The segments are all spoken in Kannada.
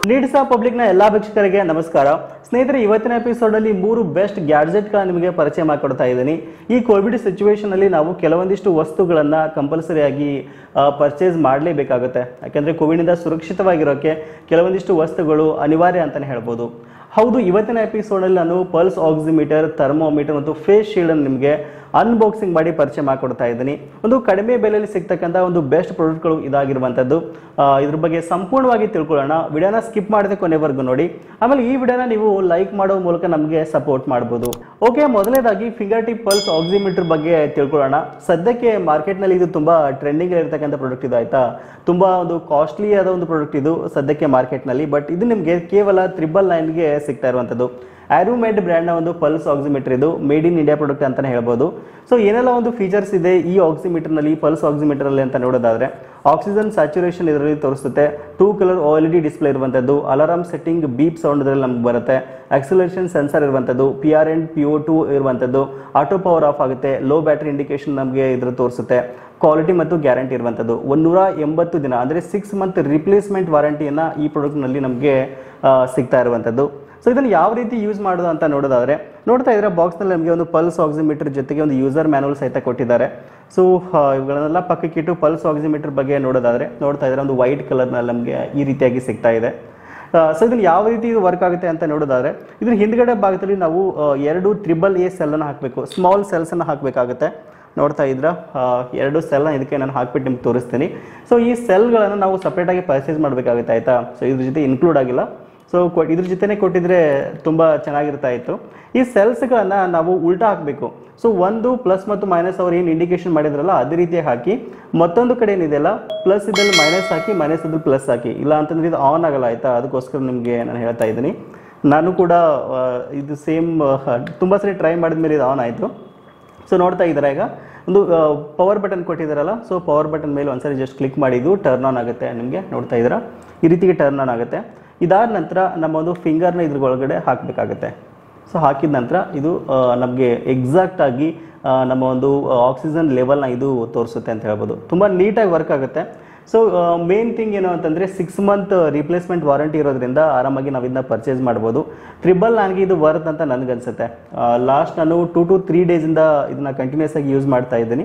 ಲೀಡ್ಸಾ ಪಬ್ಲಿಕ್ನ ಎಲ್ಲಾ ವೀಕ್ಷಕರಿಗೆ ನಮಸ್ಕಾರ ಸ್ನೇಹಿತರೆ ಇವತ್ತಿನ ಎಪಿಸೋಡ್ ಅಲ್ಲಿ ಮೂರು ಬೆಸ್ಟ್ ಗ್ಯಾಡ್ಜೆಟ್ಗಳ ನಿಮಗೆ ಪರಿಚಯ ಮಾಡಿಕೊಡ್ತಾ ಇದ್ದೀನಿ ಈ ಕೋವಿಡ್ ಸಿಚುವೇಶನ್ ಅಲ್ಲಿ ನಾವು ಕೆಲವೊಂದಿಷ್ಟು ವಸ್ತುಗಳನ್ನ ಕಂಪಲ್ಸರಿ ಆಗಿ ಪರ್ಚೇಸ್ ಮಾಡಲೇಬೇಕಾಗುತ್ತೆ ಯಾಕಂದ್ರೆ ಕೋವಿಡ್ನಿಂದ ಸುರಕ್ಷಿತವಾಗಿರೋಕೆ ಕೆಲವೊಂದಿಷ್ಟು ವಸ್ತುಗಳು ಅನಿವಾರ್ಯ ಅಂತಾನೆ ಹೇಳ್ಬೋದು ಹೌದು ಇವತ್ತಿನ ಎಪಿಸೋಡಲ್ಲಿ ನಾನು ಪಲ್ಸ್ ಆಕ್ಸಿಮೀಟರ್ ಥರ್ಮೋಮೀಟರ್ ಮತ್ತು ಫೇಸ್ ಶೀಲ್ಡ್ ಅನ್ನು ನಿಮಗೆ ಅನ್ಬಾಕ್ಸಿಂಗ್ ಮಾಡಿ ಪರಿಚಯ ಮಾಡಿಕೊಡ್ತಾ ಇದ್ದೀನಿ ಒಂದು ಕಡಿಮೆ ಬೆಲೆಯಲ್ಲಿ ಸಿಗ್ತಕ್ಕಂಥ ಒಂದು ಬೆಸ್ಟ್ ಪ್ರಾಡಕ್ಟ್ಗಳು ಇದಾಗಿರುವಂಥದ್ದು ಆ, ಇದ್ರ ಬಗ್ಗೆ ಸಂಪೂರ್ಣವಾಗಿ ತಿಳ್ಕೊಳ್ಳೋಣ ವಿಡಿಯೋನ ಸ್ಕಿಪ್ ಮಾಡದೆ ಕೊನೆವರೆಗೂ ನೋಡಿ ಆಮೇಲೆ ಈ ವಿಡಿಯೋನ ನೀವು ಲೈಕ್ ಮಾಡೋ ಮೂಲಕ ನಮಗೆ ಸಪೋರ್ಟ್ ಮಾಡ್ಬೋದು ಓಕೆ ಮೊದಲನೇದಾಗಿ ಫಿಂಗರ್ ಟಿಪ್ ಪಲ್ಸ್ ಆಕ್ಸಿಮೀಟರ್ ಬಗ್ಗೆ ತಿಳ್ಕೊಳ್ಳೋಣ ಸದ್ಯಕ್ಕೆ ಮಾರ್ಕೆಟ್ನಲ್ಲಿ ಇದು ತುಂಬ ಟ್ರೆಂಡಿಂಗ್ ಇರತಕ್ಕಂಥ ಪ್ರಾಡಕ್ಟ್ ಇದು ಆಯ್ತಾ ತುಂಬ ಒಂದು ಕಾಸ್ಟ್ಲಿ ಆದ ಒಂದು ಪ್ರಾಡಕ್ಟ್ ಇದು ಸದ್ಯಕ್ಕೆ ಮಾರ್ಕೆಟ್ನಲ್ಲಿ ಬಟ್ ಇದು ನಿಮಗೆ ಕೇವಲ ತ್ರಿಬಲ್ ನೈನ್ಗೆ ಸಿಗ್ತಾ ಇರುವಂಥದ್ದು ಆ್ಯರೋಮೇಡ್ ಬ್ರ್ಯಾಂಡ್ನ ಒಂದು ಪಲ್ಸ್ ಆಕ್ಸಿಮೀಟರ್ ಇದು ಮೇಡ್ ಇನ್ ಇಂಡಿಯಾ ಪ್ರಾಡಕ್ಟ್ ಅಂತಾನೆ ಹೇಳ್ಬೋದು ಸೊ ಏನೆಲ್ಲ ಒಂದು ಫೀಚರ್ಸ್ ಇದೆ ಈ ಆಕ್ಸಿಮೀಟರ್ನಲ್ಲಿ ಪಲ್ಸ್ ಆಕ್ಸಿಮೀಟರಲ್ಲಿ ಅಂತ ನೋಡೋದಾದ್ರೆ ಆಕ್ಸಿಜನ್ ಸ್ಯಾಚುರೇಷನ್ ಇದರಲ್ಲಿ ತೋರಿಸುತ್ತೆ two colour O L D display ಇರುವಂಥದ್ದು ಅಲಾರಾಮ್ ಸೆಟ್ಟಿಂಗ್ ಬೀಪ್ ಸೌಂಡ್ ಇದರಲ್ಲಿ ನಮ್ಗೆ ಬರುತ್ತೆ ಆಕ್ಸಿಲೇಷನ್ ಸೆನ್ಸರ್ ಇರುವಂಥದ್ದು P R and P O two ಇರುವಂಥದ್ದು ಆಟೋ ಪವರ್ ಆಫ್ ಆಗುತ್ತೆ ಲೋ ಬ್ಯಾಟ್ರಿ ಇಂಡಿಕೇಶನ್ ನಮಗೆ ಇದ್ರ ತೋರಿಸುತ್ತೆ ಕ್ವಾಲಿಟಿ ಮತ್ತು ಗ್ಯಾರಂಟಿ ಇರುವಂಥದ್ದು ಒಂದೂರ ಎಂಬತ್ತು ದಿನ ಅಂದರೆ ಸಿಕ್ಸ್ ಮಂತ್ ರಿಪ್ಲೇಸ್ಮೆಂಟ್ ವಾರಂಟಿಯನ್ನು ಈ ಪ್ರಾಡಕ್ಟ್ನಲ್ಲಿ ನಮಗೆ ಸಿಗ್ತಾ ಇರುವಂಥದ್ದು ಸೊ ಇದನ್ನು ಯಾವ ರೀತಿ ಯೂಸ್ ಮಾಡೋದು ಅಂತ ನೋಡೋದಾದ್ರೆ ನೋಡ್ತಾ ಇದ್ರೆ ಬಾಕ್ಸ್ನಲ್ಲಿ ನಮಗೆ ಒಂದು ಪಲ್ಸ್ ಆಕ್ಸಿಮೀಟರ್ ಜೊತೆಗೆ ಒಂದು ಯೂಸರ್ ಮ್ಯಾನುವಲ್ ಸಹಿತ ಕೊಟ್ಟಿದ್ದಾರೆ ಸೊ ಇವುಗಳನ್ನೆಲ್ಲ ಪಕ್ಕಕ್ಕಿಟ್ಟು ಪಲ್ಸ್ ಆಕ್ಸಿಮೀಟರ್ ಬಗ್ಗೆ ನೋಡೋದಾದ್ರೆ ನೋಡ್ತಾ ಇದ್ರೆ ಒಂದು ವೈಟ್ ಕಲರ್ನಲ್ಲಿ ನಮಗೆ ಈ ರೀತಿಯಾಗಿ ಸಿಗ್ತಾ ಇದೆ ಸೊ ಇದನ್ನು ಯಾವ ರೀತಿ ಇದು ವರ್ಕ್ ಆಗುತ್ತೆ ಅಂತ ನೋಡೋದಾದ್ರೆ ಇದ್ರ ಹಿಂದ್ಗಡೆ ಭಾಗದಲ್ಲಿ ನಾವು ಆ, ಎರಡು ತ್ರಿಬಲ್ ಎ ಸೆಲ್ಲನ್ನು ಹಾಕಬೇಕು ಸ್ಮಾಲ್ ಸೆಲ್ಸನ್ನು ಹಾಕಬೇಕಾಗುತ್ತೆ ನೋಡ್ತಾ ಇದ್ರ ಆ, ಎರಡು ಸೆಲ್ನ ಇದಕ್ಕೆ ನಾನು ಹಾಕ್ಬಿಟ್ಟು ನಿಮ್ಗೆ ತೋರಿಸ್ತೀನಿ ಸೊ ಈ ಸೆಲ್ಗಳನ್ನು ನಾವು ಸಪ್ರೇಟಾಗಿ ಪರ್ಚೇಸ್ ಮಾಡಬೇಕಾಗುತ್ತೆ ಆಯ್ತಾ ಸೊ ಇದ್ರ ಜೊತೆ ಇನ್ಕ್ಲೂಡ್ ಆಗಿಲ್ಲ ಸೊ ಇದ್ರ ಜೊತೆನೇ ಕೊಟ್ಟಿದ್ರೆ ತುಂಬ ಚೆನ್ನಾಗಿರ್ತಾ ಇತ್ತು ಈ ಸೆಲ್ಸ್ಗಳನ್ನು ನಾವು ಉಲ್ಟಾ ಹಾಕಬೇಕು ಸೊ ಒಂದು ಪ್ಲಸ್ ಮತ್ತು ಮೈನಸ್ ಅವ್ರು ಏನು ಇಂಡಿಕೇಶನ್ ಮಾಡಿದ್ರಲ್ಲ ಅದೇ ರೀತಿ ಹಾಕಿ ಮತ್ತೊಂದು ಕಡೆ ಏನಿದೆಯಲ್ಲ ಪ್ಲಸ್ ಇದ್ದಲ್ಲಿ ಮೈನಸ್ ಹಾಕಿ ಮೈನಸ್ ಇದ್ದಲ್ಲಿ ಪ್ಲಸ್ ಹಾಕಿ ಇಲ್ಲ ಅಂತಂದ್ರೆ ಇದು ಆನ್ ಆಗಲ್ಲ ಆಯ್ತಾ ಅದಕ್ಕೋಸ್ಕರ ನಿಮಗೆ ನಾನು ಹೇಳ್ತಾ ಇದ್ದೀನಿ ನಾನು ಕೂಡ ಆ, ಇದು ಸೇಮ್ ತುಂಬ ಸರಿ ಟ್ರೈ ಮಾಡಿದ್ಮೇಲೆ ಇದು ಆನ್ ಆಯಿತು ಸೊ ನೋಡ್ತಾ ಇದ್ದಾರೆ ಈಗ ಒಂದು ಪವರ್ ಬಟನ್ ಕೊಟ್ಟಿದ್ದಾರಲ್ಲ ಸೊ ಪವರ್ ಬಟನ್ ಮೇಲೆ ಒಂದ್ಸರಿ ಜಸ್ಟ್ ಕ್ಲಿಕ್ ಮಾಡಿದ್ದು ಟರ್ನ್ ಆನ್ ಆಗುತ್ತೆ ನಿಮಗೆ ನೋಡ್ತಾ ಇದ್ದೀರಾ ಈ ರೀತಿಗೆ ಟರ್ನ್ ಆನ್ ಆಗುತ್ತೆ ಇದಾದ ನಂತರ ನಮ್ಮ ಒಂದು ಫಿಂಗರ್ನ ಇದ್ರ ಒಳಗಡೆ ಹಾಕಬೇಕಾಗುತ್ತೆ ಸೊ ಹಾಕಿದ ನಂತರ ಇದು ನಮಗೆ ಎಕ್ಸಾಕ್ಟ್ ಆಗಿ ಆ, ನಮ್ಮ ಒಂದು ಆಕ್ಸಿಜನ್ ಲೆವೆಲ್ನ ಇದು ತೋರಿಸುತ್ತೆ ಅಂತ ಹೇಳ್ಬೋದು ತುಂಬ ನೀಟಾಗಿ ವರ್ಕ್ ಆಗುತ್ತೆ ಸೊ ಮೇನ್ ಥಿಂಗ್ ಏನು ಅಂತಂದರೆ ಸಿಕ್ಸ್ ಮಂತ್ ರಿಪ್ಲೇಸ್ಮೆಂಟ್ ವಾರಂಟಿ ಇರೋದ್ರಿಂದ ಆರಾಮಾಗಿ ನಾವು ಇದನ್ನ ಪರ್ಚೇಸ್ ಮಾಡ್ಬೋದು ಟ್ರಿಬಲ್ ನನಗೆ ಇದು ವರ್ತ್ ಅಂತ ನನಗನ್ಸುತ್ತೆ ಲಾಸ್ಟ್ ನಾನು ಟೂ ಟು ತ್ರೀ ಡೇಸಿಂದ ಇದನ್ನ ಕಂಟಿನ್ಯೂಸ್ ಆಗಿ ಯೂಸ್ ಮಾಡ್ತಾ ಇದ್ದೀನಿ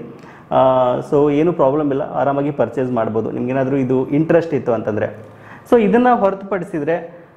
ಸೊ ಏನು ಪ್ರಾಬ್ಲಮ್ ಇಲ್ಲ ಆರಾಮಾಗಿ ಪರ್ಚೇಸ್ ಮಾಡ್ಬೋದು ನಿಮ್ಗೇನಾದರೂ ಇದು ಇಂಟ್ರೆಸ್ಟ್ ಇತ್ತು ಅಂತಂದರೆ ಸೊ ಇದನ್ನು ಹೊರತುಪಡಿಸಿದರೆ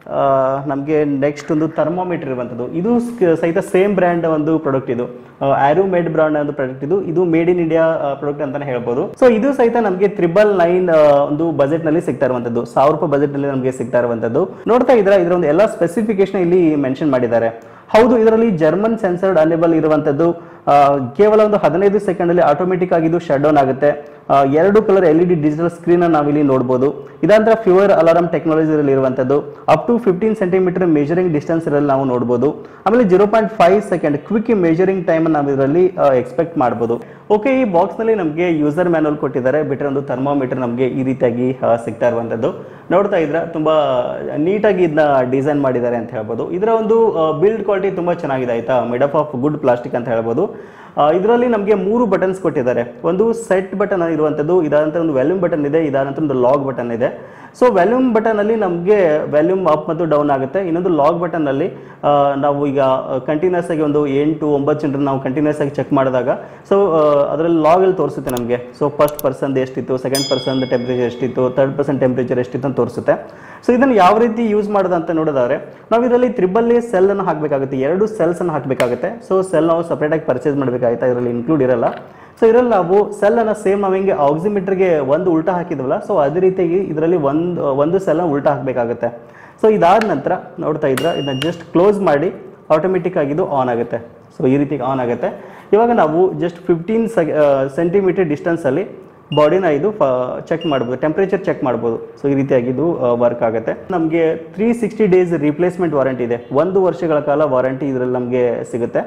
ನಮಗೆ ನೆಕ್ಸ್ಟ್ ಒಂದು ಥರ್ಮೋಮೀಟರ್ ಇರುವಂಥದ್ದು ಇದು ಸ್- ಸಹಿತ ಸೇಮ್ ಬ್ರ್ಯಾಂಡ್ ಒಂದು ಪ್ರಾಡಕ್ಟ್ ಇದು ಆ್ಯರೋ ಮೇಡ್ ಬ್ರಾಂಡ್ ಒಂದು ಪ್ರಾಡಕ್ಟ್ ಇದು ಇದು ಮೇಡ್ ಇನ್ ಇಂಡಿಯಾ ಪ್ರಾಡಕ್ಟ್ ಅಂತಾನೆ ಹೇಳ್ಬೋದು ಸೊ ಇದು ಸಹಿತ ನಮಗೆ ತ್ರಿಬಲ್ ನೈನ್ ಒಂದು ಬಜೆಟ್ ನಲ್ಲಿ ಸಿಗ್ತಾ ಇರುವಂತದ್ದು ಸಾವಿರ ರೂಪಾಯಿ ಬಜೆಟ್ ನಲ್ಲಿ ನಮಗೆ ಸಿಗ್ತಾ ಇರುವಂತದ್ದು ನೋಡ್ತಾ ಇದ್ರೆ ಇದರ ಒಂದು ಎಲ್ಲ ಸ್ಪೆಸಿಫಿಕೇಶನ್ ಇಲ್ಲಿ ಮೆನ್ಷನ್ ಮಾಡಿದ್ದಾರೆ ಹೌದು ಇದರಲ್ಲಿ ಜರ್ಮನ್ ಸೆನ್ಸರ್ಡ್ ಅನೇಬಲ್ ಇರುವಂತದ್ದು ಆ, ಕೇವಲ ಒಂದು ಹದಿನೈದು ಸೆಕೆಂಡ್ ಅಲ್ಲಿ ಆಟೋಮೆಟಿಕ್ ಆಗಿ ಇದು ಶಟ್ ಡೌನ್ ಆಗುತ್ತೆ ಆ, ಎರಡು colour L E D digital screen ನಾವಿಲ್ಲಿ ನೋಡಬಹುದು ಇದಾಂತರ ಫ್ಯೂವರ್ ಅಲಾರಂ ಟೆಕ್ನಾಲಜಿ ಇರುವಂತದ್ದು up to fifteen centimetre measuring distance ಇರಲ್ಲಿ ನಾವು ನೋಡಬಹುದು ಆಮೇಲೆ zero point five second quick measuring time ನಾವು ಇದರಲ್ಲಿ ಎಕ್ಸ್ಪೆಕ್ಟ್ ಮಾಡಬಹುದು ಓಕೆ ಈ ಬಾಕ್ಸ್ ನಲ್ಲಿ ನಮಗೆ ಯೂಸರ್ ಮ್ಯಾನುವಲ್ ಕೊಟ್ಟಿದ್ದಾರೆ ಬಿಟ್ಟರೆ ಒಂದು ಥರ್ಮೋಮೀಟರ್ ನಮಗೆ ಈ ರೀತಿಯಾಗಿ ಆ, ಸಿಗ್ತಾ ಇರುವಂತದ್ದು ನೋಡ್ತಾ ಇದ್ರೆ ತುಂಬಾ ನೀಟಾಗಿ ಇದನ್ನ ಡಿಸೈನ್ ಮಾಡಿದ್ದಾರೆ ಅಂತ ಹೇಳ್ಬೋದು ಇದರ ಒಂದು ಬಿಲ್ಡ್ ಕ್ವಾಲಿಟಿ ತುಂಬಾ ಚೆನ್ನಾಗಿದೆ ಆಯ್ತಾ ಮೇಡಪ್ ಆಫ್ ಗುಡ್ ಪ್ಲಾಸ್ಟಿಕ್ ಅಂತ ಹೇಳ್ಬೋದು ಇದರಲ್ಲಿ ನಮಗೆ ಮೂರು ಬಟನ್ಸ್ ಕೊಟ್ಟಿದ್ದಾರೆ ಒಂದು ಸೆಟ್ ಬಟನ್ ಇರುವಂಥದ್ದು ಇದಾದ ನಂತರ ಒಂದು ವ್ಯಾಲ್ಯೂಮ್ ಬಟನ್ ಇದೆ ಇದಾದ ನಂತರ ಒಂದು ಲಾಗ್ ಬಟನ್ ಇದೆ ಸೊ ವ್ಯಾಲ್ಯೂಮ್ ಬಟನ್ ಅಲ್ಲಿ ನಮಗೆ ವ್ಯಾಲ್ಯೂಮ್ ಅಪ್ ಮತ್ತು ಡೌನ್ ಆಗುತ್ತೆ ಇನ್ನೊಂದು ಲಾಗ್ ಬಟನ್ ಅಲ್ಲಿ ಆ, ನಾವು ಈಗ ಕಂಟಿನ್ಯೂಸ್ ಆಗಿ ಒಂದು ಎಂಟು ಒಂಬತ್ತು ಜನರು ನಾವು ಕಂಟಿನ್ಯೂಸ್ ಆಗಿ ಚೆಕ್ ಮಾಡಿದಾಗ ಸೊ ಅದರಲ್ಲಿ ಲಾಗ್ ಅಲ್ಲಿ ತೋರಿಸುತ್ತೆ ನಮಗೆ ಸೊ ಫಸ್ಟ್ ಪರ್ಸನ್ ಎಷ್ಟಿತ್ತು ಸೆಕೆಂಡ್ ಪರ್ಸನ್ ಟೆಂಪ್ರೇಚರ್ ಎಷ್ಟಿತ್ತು ಥರ್ಡ್ ಪರ್ಸನ್ ಟೆಂಪ್ರೇಚರ್ ಎಷ್ಟಿತ್ತು ಅಂತ ತೋರಿಸುತ್ತೆ ಸೊ ಇದನ್ನು ಯಾವ ರೀತಿ ಯೂಸ್ ಮಾಡೋದು ಅಂತ ನೋಡೋದಾದ್ರೆ ನಾವು ಇದರಲ್ಲಿ ತ್ರಿಬಲ್ ಎ ಸೆಲ್ ಅನ್ನು ಹಾಕಬೇಕಾಗುತ್ತೆ ಎರಡು ಸೆಲ್ಸ್ ಅನ್ನು ಹಾಕಬೇಕಾಗುತ್ತೆ ಸೊ ಸೆಲ್ ನಾವು ಸಪ್ರೇಟ್ ಆಗಿ ಪರ್ಚೇಸ್ ಮಾಡಬೇಕಾಗುತ್ತೆ ಇದರಲ್ಲಿ ಇನ್ಕ್ಲೂಡ್ ಇರಲ್ಲ ಸೊ ಇದರಲ್ಲಿ ನಾವು ಸೆಲ್ ಅನ್ನ ಸೇಮ್ ನಾವು ಹಿಂಗೆ ಆಕ್ಸಿಮೀಟರ್ಗೆ ಒಂದು ಉಲ್ಟಾ ಹಾಕಿದ್ವಲ್ಲ ಸೊ ಅದೇ ರೀತಿಯಾಗಿ ಇದರಲ್ಲಿ ಒಂದು ಒಂದು ಸೆಲ್ ಉಲ್ಟಾ ಹಾಕಬೇಕಾಗುತ್ತೆ ಸೊ ಇದಾದ ನಂತರ ನೋಡ್ತಾ ಇದ್ರ ಇದನ್ನ ಜಸ್ಟ್ ಕ್ಲೋಸ್ ಮಾಡಿ ಆಟೋಮೆಟಿಕ್ ಆಗಿದ್ದು ಆನ್ ಆಗುತ್ತೆ ಸೊ ಈ ರೀತಿ ಆನ್ ಆಗುತ್ತೆ ಇವಾಗ ನಾವು ಜಸ್ಟ್ ಫಿಫ್ಟೀನ್ ಸೆಂಟಿಮೀಟರ್ ಡಿಸ್ಟೆನ್ಸಲ್ಲಿ ಬಾಡಿನ ಇದು ಚೆಕ್ ಮಾಡ್ಬೋದು ಟೆಂಪ್ರೇಚರ್ ಚೆಕ್ ಮಾಡ್ಬೋದು ಸೊ ಈ ರೀತಿಯಾಗಿ ಇದು ವರ್ಕ್ ಆಗುತ್ತೆ ನಮಗೆ three sixty days replacement warranty ಇದೆ ಒಂದು ವರ್ಷಗಳ ಕಾಲ ವಾರಂಟಿ ಇದರಲ್ಲಿ ನಮಗೆ ಸಿಗುತ್ತೆ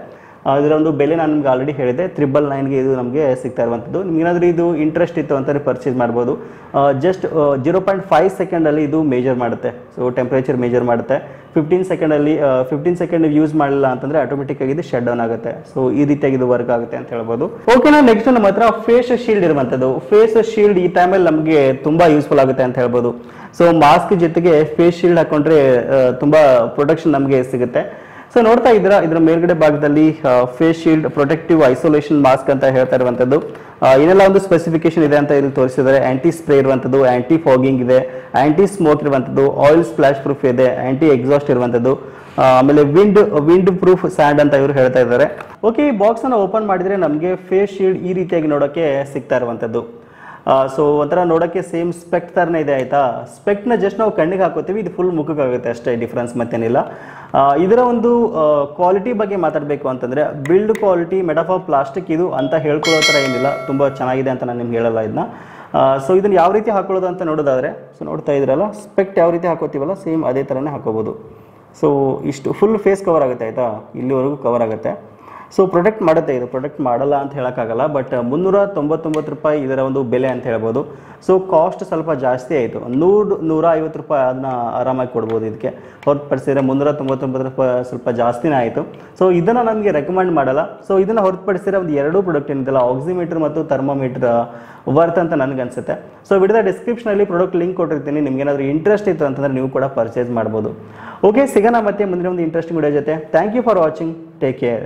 ಆ, ಇದರ ಒಂದು ಬೆಲೆ ನಾನು ನಿಮ್ಗೆ ಆಲ್ರೆಡಿ ಹೇಳಿದೆ ತ್ರಿಬಲ್ ನೈನ್ಗೆ ಇದು ನಮಗೆ ಸಿಗ್ತಾ ಇರುವಂಥದ್ದು ನಿಮ್ಗೇನಾದರೂ ಇದು ಇಂಟ್ರೆಸ್ಟ್ ಇತ್ತು ಅಂತಂದರೆ ಪರ್ಚೇಸ್ ಮಾಡ್ಬೋದು ಜಸ್ಟ್ ಜೀರೋ ಪಾಯಿಂಟ್ ಫೈವ್ ಸೆಕೆಂಡಲ್ಲಿ ಇದು ಮೇಜರ್ ಮಾಡುತ್ತೆ ಸೊ ಟೆಂಪ್ರೇಚರ್ ಮೇಜರ್ ಮಾಡುತ್ತೆ ಫಿಫ್ಟೀನ್ ಸೆಕೆಂಡಲ್ಲಿ ಫಿಫ್ಟೀನ್ ಸೆಕೆಂಡ್ ಯೂಸ್ ಮಾಡಲಿಲ್ಲ ಅಂತಂದರೆ ಆಟೋಮೆಟಿಕ್ ಆಗಿ ಇದು ಶಟ್ ಡೌನ್ ಆಗುತ್ತೆ ಸೊ ಈ ರೀತಿಯಾಗಿ ಇದು ವರ್ಕ್ ಆಗುತ್ತೆ ಅಂತ ಹೇಳ್ಬೋದು ಓಕೆನಾ ನೆಕ್ಸ್ಟ್ ನಮ್ಮ ಹತ್ರ ಫೇಸ್ ಶೀಲ್ಡ್ ಇರುವಂಥದ್ದು ಫೇಸ್ ಶೀಲ್ಡ್ ಈ ಟೈಮಲ್ಲಿ ನಮಗೆ ತುಂಬ ಯೂಸ್ಫುಲ್ ಆಗುತ್ತೆ ಅಂತ ಹೇಳ್ಬೋದು ಸೊ ಮಾಸ್ಕ್ ಜೊತೆಗೆ ಫೇಸ್ ಶೀಲ್ಡ್ ಹಾಕೊಂಡ್ರೆ ಆ, ತುಂಬಾ ಪ್ರೊಟೆಕ್ಷನ್ ನಮಗೆ ಸಿಗುತ್ತೆ ಸೊ ನೋಡ್ತಾ ಇದ್ದೀರಾ ಇದರ ಮೇಲ್ಗಡೆ ಭಾಗದಲ್ಲಿ face shield protective isolation mask ಅಂತ ಹೇಳ್ತಾ ಇರುವಂಥದ್ದು ಆ, ಏನೆಲ್ಲ ಒಂದು ಸ್ಪೆಸಿಫಿಕೇಶನ್ ಇದೆ ಅಂತ ಇಲ್ಲಿ ತೋರಿಸಿದ್ದಾರೆ ಆಂಟಿ ಸ್ಪ್ರೇ ಇರುವಂಥದ್ದು ಆಂಟಿ ಫಾಗಿಂಗ್ ಇದೆ ಆಂಟಿ ಸ್ಮೋಕ್ ಇರುವಂಥದ್ದು ಆಯಿಲ್ ಸ್ಪ್ಲಾಶ್ ಪ್ರೂಫ್ ಇದೆ ಆಂಟಿ ಎಕ್ಸಾಸ್ಟ್ ಇರುವಂಥದ್ದು ಆ, ಆಮೇಲೆ ವಿಂಡ್ ವಿಂಡ್ ಪ್ರೂಫ್ ಸ್ಯಾಂಡ್ ಅಂತ ಇವರು ಹೇಳ್ತಾ ಇದ್ದಾರೆ ಓಕೆ ಈ ಬಾಕ್ಸ್ ಅನ್ನು ಓಪನ್ ಮಾಡಿದ್ರೆ ನಮಗೆ ಫೇಸ್ ಶೀಲ್ಡ್ ಈ ರೀತಿಯಾಗಿ ನೋಡೋಕೆ ಸಿಗ್ತಾ ಇರುವಂಥದ್ದು ಸೊ ಒಂಥರ ನೋಡೋಕ್ಕೆ ಸೇಮ್ ಸ್ಪೆಕ್ಟ್ ಥರನೇ ಇದೆ ಆಯಿತಾ ಸ್ಪೆಕ್ಟ್ನ ಜಸ್ಟ್ ನಾವು ಕಣ್ಣಿಗೆ ಹಾಕೋತೀವಿ ಇದು ಫುಲ್ ಮುಖಕ್ಕಾಗುತ್ತೆ ಅಷ್ಟೇ ಡಿಫ್ರೆನ್ಸ್ ಮತ್ತೇನಿಲ್ಲ ಆ, ಇದರ ಒಂದು ಕ್ವಾಲಿಟಿ ಬಗ್ಗೆ ಮಾತಾಡಬೇಕು ಅಂತಂದರೆ ಬಿಲ್ಡ್ ಕ್ವಾಲಿಟಿ ಮೆಟಫಾರ್ ಪ್ಲಾಸ್ಟಿಕ್ ಇದು ಅಂತ ಹೇಳ್ಕೊಳ್ಳೋ ಥರ ಏನಿಲ್ಲ ತುಂಬ ಚೆನ್ನಾಗಿದೆ ಅಂತ ನಾನು ನಿಮ್ಗೆ ಹೇಳಲ್ಲ ಇದನ್ನ ಸೊ ಇದನ್ನು ಯಾವ ರೀತಿ ಹಾಕೊಳ್ಳೋದು ಅಂತ ನೋಡೋದಾದರೆ ಸೊ ನೋಡ್ತಾ ಇದ್ರಲ್ಲ ಸ್ಪೆಕ್ಟ್ ಯಾವ ರೀತಿ ಹಾಕೋತೀವಲ್ಲ ಸೇಮ್ ಅದೇ ಥರನೇ ಹಾಕೋಬೋದು ಸೊ ಇಷ್ಟು ಫುಲ್ ಫೇಸ್ ಕವರ್ ಆಗುತ್ತೆ ಆಯಿತಾ ಇಲ್ಲಿವರೆಗೂ ಕವರ್ ಆಗುತ್ತೆ ಸೊ ಪ್ರೊಟೆಕ್ಟ್ ಮಾಡುತ್ತೆ ಇದು ಪ್ರೊಟೆಕ್ಟ್ ಮಾಡಲ್ಲ ಅಂತ ಹೇಳೋಕ್ಕಾಗಲ್ಲ ಬಟ್ ಮುನ್ನೂರ ತೊಂಬತ್ತೊಂಬತ್ತು ರೂಪಾಯಿ ಇದರ ಒಂದು ಬೆಲೆ ಅಂತ ಹೇಳ್ಬೋದು ಸೊ ಕಾಸ್ಟ್ ಸ್ವಲ್ಪ ಜಾಸ್ತಿ ಆಯಿತು ನೂರು ನೂರ ಐವತ್ತು ರೂಪಾಯಿ ಅದನ್ನ ಆರಾಮಾಗಿ ಕೊಡ್ಬೋದು ಇದಕ್ಕೆ ಹೊರತುಪಡಿಸಿದ್ರೆ ಮುನ್ನೂರ ತೊಂಬತ್ತೊಂಬತ್ತು ರೂಪಾಯಿ ಸ್ವಲ್ಪ ಜಾಸ್ತಿನೇ ಆಯಿತು ಸೊ ಇದನ್ನು ನನಗೆ ರೆಕಮೆಂಡ್ ಮಾಡಲ್ಲ ಸೊ ಇದನ್ನು ಹೊರತುಪಡಿಸಿದ್ರೆ ಒಂದು ಎರಡೂ ಪ್ರಾಡಕ್ಟ್ ಏನಿದೆಲ್ಲ ಆಕ್ಸಿಮೀಟರ್ ಮತ್ತು ಥರ್ಮೋಮೀಟರ್ ವರ್ತ್ ಅಂತ ನನಗೆ ಅನ್ಸುತ್ತೆ ಸೊ ವಿಡಿಯೋದ ಡಿಸ್ಕ್ರಿಪ್ಷನಲ್ಲಿ ಪ್ರಾಡಕ್ಟ್ ಲಿಂಕ್ ಕೊಟ್ಟಿರ್ತೀನಿ ನಿಮ್ಗೆ ಏನಾದರೂ ಇಂಟ್ರೆಸ್ಟ್ ಇತ್ತು ಅಂತಂದ್ರೆ ನೀವು ಕೂಡ ಪರ್ಚೇಸ್ ಮಾಡ್ಬೋದು ಓಕೆ ಸಿಗೋಣ ಮತ್ತೆ ಮುಂದಿನ ಒಂದು ಇಂಟ್ರೆಸ್ಟಿಂಗ್ ವಿಡಿಯೋ ಜೊತೆ thank you for watching take care